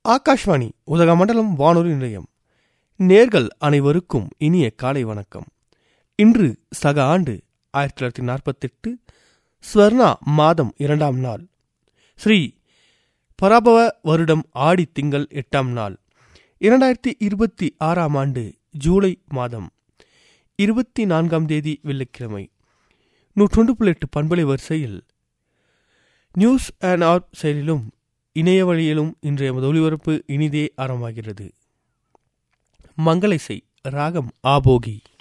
ஆகாஷ்வாணி உதகமண்டலம் வானொலி நிலையம் நேர்கள் அனைவருக்கும் இனிய காலை வணக்கம் இன்று சக ஆண்டு ஆயிரத்தி தொள்ளாயிரத்தி நாற்பத்தெட்டு ஸ்வர்ணா மாதம் இரண்டாம் நாள் ஸ்ரீ பராபவ வருடம் ஆடி திங்கள் எட்டாம் நாள் இரண்டாயிரத்தி இருபத்தி ஆறாம் ஆண்டு ஜூலை மாதம் இருபத்தி நான்காம் தேதி வெள்ளிக்கிழமை நூற்றொன்று புள்ளி எட்டு பண்பலை வரிசையில் நியூஸ் அண்ட் ஆர் செயலிலும் இணைய வழியிலும் இன்றைய ஒலிபரப்பு இனிதே ஆரம்பமாகிறது மங்கள இசை ராகம் ஆபோகி